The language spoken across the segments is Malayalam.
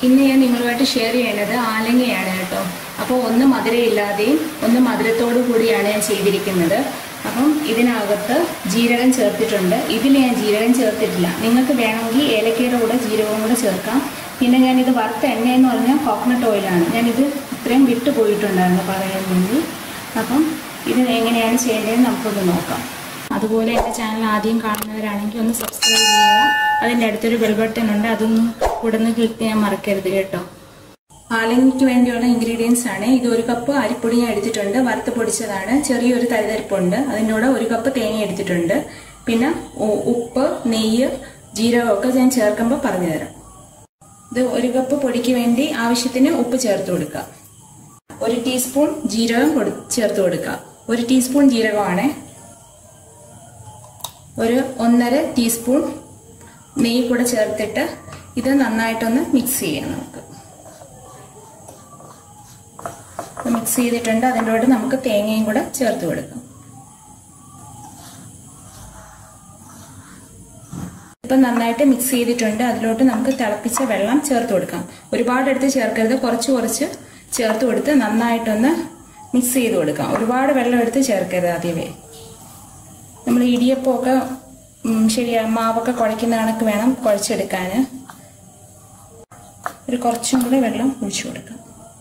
ഇന്ന് ഞാൻ നിങ്ങളുമായിട്ട് ഷെയർ ചെയ്യുന്നത് ആലങ്ങയാണ് കേട്ടോ അപ്പോൾ ഒന്ന് മധുരയില്ലാതെയും ഒന്ന് മധുരത്തോടു കൂടിയാണ് ഞാൻ ചെയ്തിരിക്കുന്നത് അപ്പം ഇതിനകത്ത് ജീരകം ചേർത്തിട്ടുണ്ട് ഇതിൽ ഞാൻ ജീരകം ചേർത്തിട്ടില്ല നിങ്ങൾക്ക് വേണമെങ്കിൽ ഏലക്കയുടെ കൂടെ ജീരകവും കൂടെ ചേർക്കാം പിന്നെ ഞാനിത് വറുത്ത എണ്ണ എന്ന് പറഞ്ഞാൽ കോക്കനട്ട് ഓയിലാണ് ഞാനിത് ഇത്രയും വിട്ടു പോയിട്ടുണ്ടായിരുന്നു പറയാൻ വേണ്ടി അപ്പം ഇത് എങ്ങനെയാണ് ചെയ്യേണ്ടതെന്ന് നമുക്കൊന്ന് നോക്കാം അതുപോലെ എൻ്റെ ചാനൽ ആദ്യം കാണുന്നവരാണെങ്കിൽ ഒന്ന് സബ്സ്ക്രൈബ് ചെയ്യുക അതിൻ്റെ അടുത്തൊരു ബെൽ ബട്ടൺ ഉണ്ട് അതൊന്ന് കൂടെ ഒന്ന് ക്ലിക്ക് ചെയ്യാൻ മറക്കരുത് കേട്ടോ പാലങ്ങിക്ക് വേണ്ടിയുള്ള ഇൻഗ്രീഡിയൻസ് ആണ് ഇത് ഒരു കപ്പ് അരിപ്പൊടി ഞാൻ എടുത്തിട്ടുണ്ട് വറുത്ത് പൊടിച്ചതാണ് ചെറിയൊരു തരിതരിപ്പുണ്ട് അതിൻ്റെ കൂടെ ഒരു കപ്പ് തേങ്ങ എടുത്തിട്ടുണ്ട് പിന്നെ ഉ- ഉപ്പ് നെയ്യ് ജീരകമൊക്കെ ഞാൻ ചേർക്കുമ്പോൾ പറഞ്ഞുതരാം ഇത് ഒരു കപ്പ് പൊടിക്ക് വേണ്ടി ആവശ്യത്തിന് ഉപ്പ് ചേർത്ത് കൊടുക്കുക ഒരു ടീസ്പൂൺ ജീരകം കൊടു- ചേർത്ത് കൊടുക്കുക ഒരു ടീസ്പൂൺ ജീരകമാണ് ഒരു ഒന്നര ടീസ്പൂൺ നെയ്യ് കൂടെ ചേർത്തിട്ട് ഇത് നന്നായിട്ടൊന്ന് മിക്സ് ചെയ്യാം നമുക്ക് മിക്സ് ചെയ്തിട്ടുണ്ട് അതിൻ്റെ കൂടെ നമുക്ക് തേങ്ങയും കൂടെ ചേർത്ത് കൊടുക്കാം ഇപ്പം നന്നായിട്ട് മിക്സ് ചെയ്തിട്ടുണ്ട് അതിലോട്ട് നമുക്ക് തിളപ്പിച്ച വെള്ളം ചേർത്ത് കൊടുക്കാം ഒരുപാട് എടുത്ത് ചേർക്കരുത് കുറച്ച് കുറച്ച് ചേർത്ത് കൊടുത്ത് നന്നായിട്ടൊന്ന് മിക്സ് ചെയ്ത് കൊടുക്കാം ഒരുപാട് വെള്ളം എടുത്ത് ചേർക്കരുത് ആദ്യമേ നമ്മൾ ഇടിയപ്പമൊക്കെ ഉം, ശരിയാ മാവൊക്കെ കുഴയ്ക്കുന്ന കണക്ക് വേണം കുഴച്ചെടുക്കാൻ ഒരു കുറച്ചും കൂടെ വെള്ളം ഒഴിച്ചു കൊടുക്കാം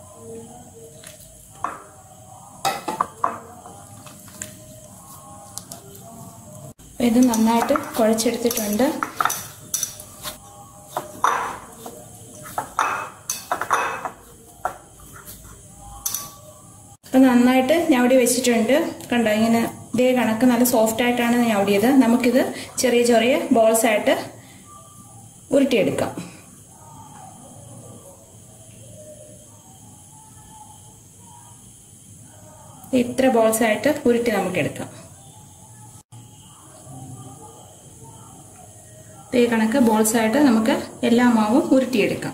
ഇത് നന്നായിട്ട് കുഴച്ചെടുത്തിട്ടുണ്ട് അപ്പം നന്നായിട്ട് ഞവടി വെച്ചിട്ടുണ്ട് കണ്ടോ ഇങ്ങനെ ഇതേ കണക്ക് നല്ല സോഫ്റ്റ് ആയിട്ടാണ് ഞവടിയത് നമുക്കിത് ചെറിയ ചെറിയ ബോൾസ് ആയിട്ട് ഉരുട്ടിയെടുക്കാം ഇത്ര ബോൾസ് ആയിട്ട് ഉരുട്ടി നമുക്ക് എടുക്കാം ഇതേ കണക്ക് ബോൾസ് ആയിട്ട് നമുക്ക് എല്ലാ മാവും ഉരുട്ടിയെടുക്കാം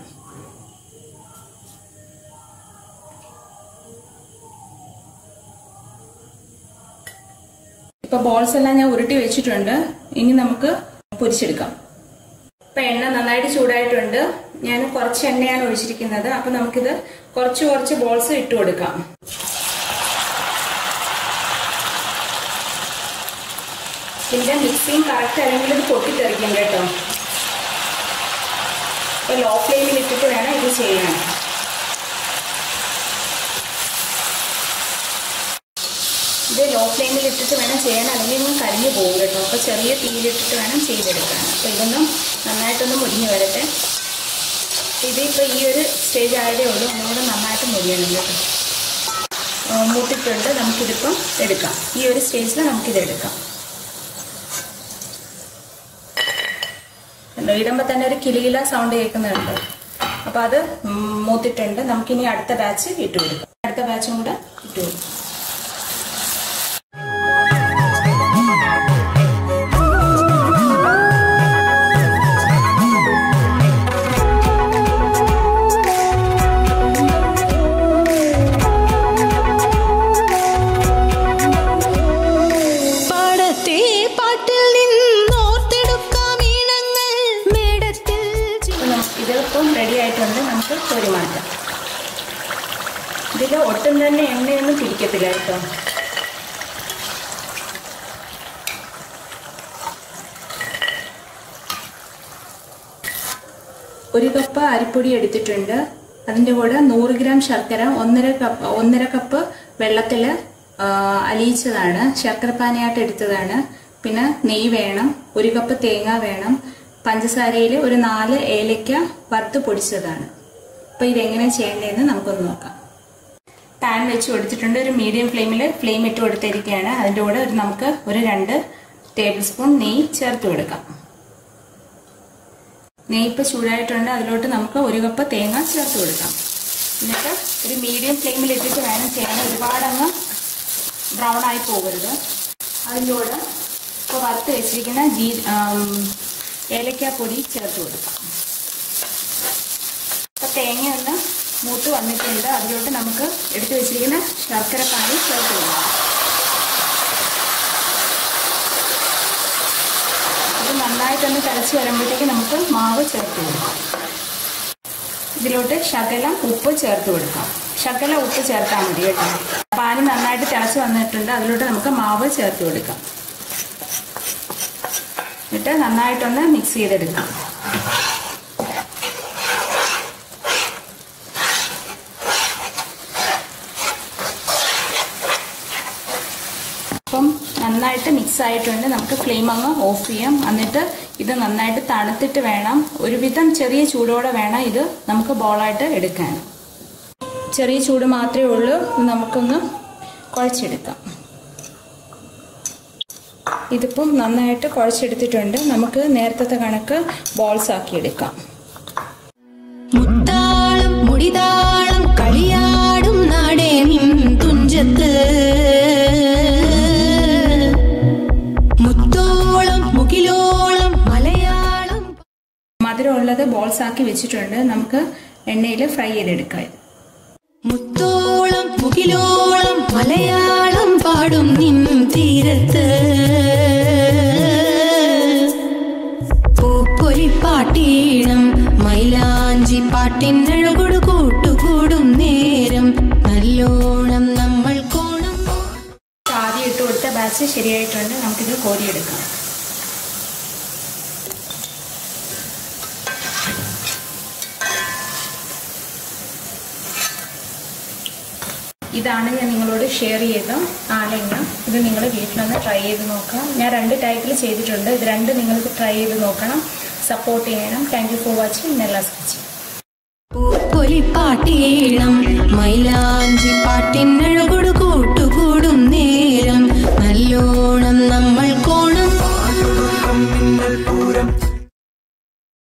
ഇപ്പൊ ബോൾസ് എല്ലാം ഞാൻ ഉരുട്ടി വെച്ചിട്ടുണ്ട് ഇനി നമുക്ക് പൊരിച്ചെടുക്കാം ഇപ്പൊ എണ്ണ നന്നായിട്ട് ചൂടായിട്ടുണ്ട് ഞാൻ കുറച്ച് എണ്ണയാണ് ഒഴിച്ചിരിക്കുന്നത് അപ്പൊ നമുക്കിത് കുറച്ച് കുറച്ച് ബോൾസ് ഇട്ട് കൊടുക്കാം ഇതിന്റെ മിക്സിങ് കറക്റ്റ് അല്ലെങ്കിൽ ഇത് പൊട്ടിത്തെറിക്കും കേട്ടോ ഇപ്പൊ ലോ ഫ്ലെയിമിൽ ഇട്ടിട്ട് വേണം ഇത് ചെയ്യാൻ ഇത് ലോ ഫ്ലെയിമിൽ ഇട്ടിട്ട് വേണം ചെയ്യാൻ അല്ലെങ്കിൽ ഇങ്ങനെ കരിഞ്ഞു പോകും കേട്ടോ അപ്പോൾ ചെറിയ തീയിലിട്ടിട്ട് വേണം ചെയ്തെടുക്കാൻ അപ്പോൾ ഇതൊന്നും നന്നായിട്ടൊന്ന് മുരിഞ്ഞ് വരട്ടെ ഇതിപ്പോൾ ഈ ഒരു സ്റ്റേജ് ആയതേ ഉള്ളൂ ഒന്നുകൂടെ നന്നായിട്ട് മുരിയണം കേട്ടോ ആ, മൂത്തിട്ടുണ്ട് നമുക്കിതിപ്പം എടുക്കാം ഈ ഒരു സ്റ്റേജിൽ നമുക്കിത് എടുക്കാം കണ്ടോ ഇടുമ്പോൾ തന്നെ ഒരു കിലുകില സൗണ്ട് കേൾക്കുന്നുണ്ട് അപ്പോൾ അത് ഉം, മൂത്തിട്ടുണ്ട് നമുക്കിനി അടുത്ത ബാച്ച് ഇട്ട് കൊടുക്കാം അടുത്ത ബാച്ചും കൂടെ ഇട്ട് കൊടുക്കാം പാടത്തെ പാട്ടിൽ നിന്നോർത്തെടുക്കാം ഈണങ്ങൾ മേടത്തിൽ ചി- അപ്പോൾ നമുക്ക് ഇതിപ്പം റെഡി ആയിട്ടുണ്ട് നമുക്ക് കോരി മാറ്റാം ഇതിൽ ഒട്ടും തന്നെ എണ്ണയൊന്നും പിടിക്കത്തില്ല കേട്ടോ ഒരു കപ്പ് അരിപ്പൊടി എടുത്തിട്ടുണ്ട് അതിൻ്റെ കൂടെ നൂറ് ഗ്രാം ശർക്കര ഒന്നര കപ്പ് ഒന്നര കപ്പ് വെള്ളത്തിൽ അലിയിച്ചതാണ് ശർക്കരപ്പാനയായിട്ട് എടുത്തതാണ് പിന്നെ നെയ്യ് വേണം ഒരു കപ്പ് തേങ്ങ വേണം പഞ്ചസാരയിൽ ഒരു നാല് ഏലക്ക വറുത്ത് പൊടിച്ചതാണ് അപ്പോൾ ഇതെങ്ങനെ ചെയ്യേണ്ടതെന്ന് നമുക്കൊന്ന് നോക്കാം പാൻ വെച്ച് കൊടുത്തിട്ടുണ്ട് ഒരു മീഡിയം ഫ്ലെയിമിൽ ഫ്ലെയിം ഇട്ട് കൊടുത്തിരിക്കുകയാണ് അതിൻ്റെ കൂടെ ഒരു നമുക്ക് ഒരു രണ്ട് ടേബിൾ സ്പൂൺ നെയ്യ് ചേർത്ത് കൊടുക്കാം നെയ്യ് ഇപ്പോൾ ചൂടായിട്ടുണ്ട് അതിലോട്ട് നമുക്ക് ഒരു കപ്പ് തേങ്ങ ചേർത്ത് കൊടുക്കാം എന്നിട്ട് ഒരു മീഡിയം ഫ്ലെയിമിൽ ഇട്ടിട്ട് വേണം ചെയ്യാൻ ഒരുപാടങ്ങ് ബ്രൗൺ ആയി പോകരുത് അതിൻ്റെ കൂടെ ഇപ്പോൾ വറുത്ത് വെച്ചിരിക്കുന്ന ജീ ഏലക്കാപ്പൊടി ചേർത്ത് കൊടുക്കാം അപ്പോൾ തേങ്ങ ഒന്ന് മൂത്ത് വന്നിട്ടുണ്ട് അതിലോട്ട് നമുക്ക് എടുത്തു വെച്ചിരിക്കുന്ന ശർക്കര പാനി ചേർത്ത് കൊടുക്കാം ഇത് നന്നായിട്ടൊന്ന് തിളച്ച് വരുമ്പോഴത്തേക്ക് നമുക്ക് മാവ് ചേർത്ത് കൊടുക്കാം ഇതിലോട്ട് ശകലം ഉപ്പ് ചേർത്ത് കൊടുക്കാം ശകലം ഉപ്പ് ചേർത്താൽ മതി കേട്ടോ പാല് നന്നായിട്ട് തിളച്ച് വന്നിട്ടുണ്ട് അതിലോട്ട് നമുക്ക് മാവ് ചേർത്ത് കൊടുക്കാം എന്നിട്ട് നന്നായിട്ടൊന്ന് മിക്സ് ചെയ്തെടുക്കാം അപ്പം നന്നായിട്ട് മിക്സ് ആയിട്ടുണ്ട് നമുക്ക് ഫ്ലെയിം അങ്ങ് ഓഫ് ചെയ്യാം എന്നിട്ട് ഇത് നന്നായിട്ട് തണുത്തിട്ട് വേണം ഒരുവിധം ചെറിയ ചൂടോടെ വേണം ഇത് നമുക്ക് ബോളായിട്ട് എടുക്കാൻ ചെറിയ ചൂട് മാത്രമേ ഉള്ളൂ നമുക്കൊന്ന് കുഴച്ചെടുക്കാം ഇതിപ്പം നന്നായിട്ട് കുഴച്ചെടുത്തിട്ടുണ്ട് നമുക്ക് നേരത്തെ കണക്ക് ബോൾസ് ആക്കി എടുക്കാം മുത്താളം മുടിതാളം കളിയാടും നാടേ നിൻ തുഞ്ചത്ത് മുത്തോളം മുകിലോളം മലയാളം മധുരമുള്ളത് ബോൾസ് ആക്കി വെച്ചിട്ടുണ്ട് നമുക്ക് എണ്ണയിൽ ഫ്രൈ ചെയ്തെടുക്കാം മുത്തോളം മുകിലോളം മലയാളം പാടും നിൻ തീരത്ത് പൂപ്പൊലിപ്പാട്ടീണം മൈലാഞ്ചി പാട്ടിനഴകൊടു കൂട്ടുകൂടും നേരം നല്ലോണം നമ്മൾ കോണം ആദ്യം ഇട്ട് കൊടുത്ത ബാച്ച് ശരിയായിട്ടുണ്ട് നമുക്കിത് കോരിയെടുക്കാം ഇതാണ് ഞാൻ നിങ്ങളോട് ഷെയർ ചെയ്ത ആലങ്ങ ഇത് നിങ്ങൾ വീട്ടിലൊന്ന് ട്രൈ ചെയ്ത് നോക്കാം ഞാൻ രണ്ട് ടൈപ്പിൽ ചെയ്തിട്ടുണ്ട് ഇത് രണ്ട് നിങ്ങൾക്ക് ട്രൈ ചെയ്ത് നോക്കണം സപ്പോർട്ട് ചെയ്യണം thank you for watching Nella's kitchen പൂപ്പൊലിപ്പാട്ടീണം മൈലാഞ്ചി പാട്ടിനഴകൊടു കൂട്ടുകൂടും നേരം നല്ലോണം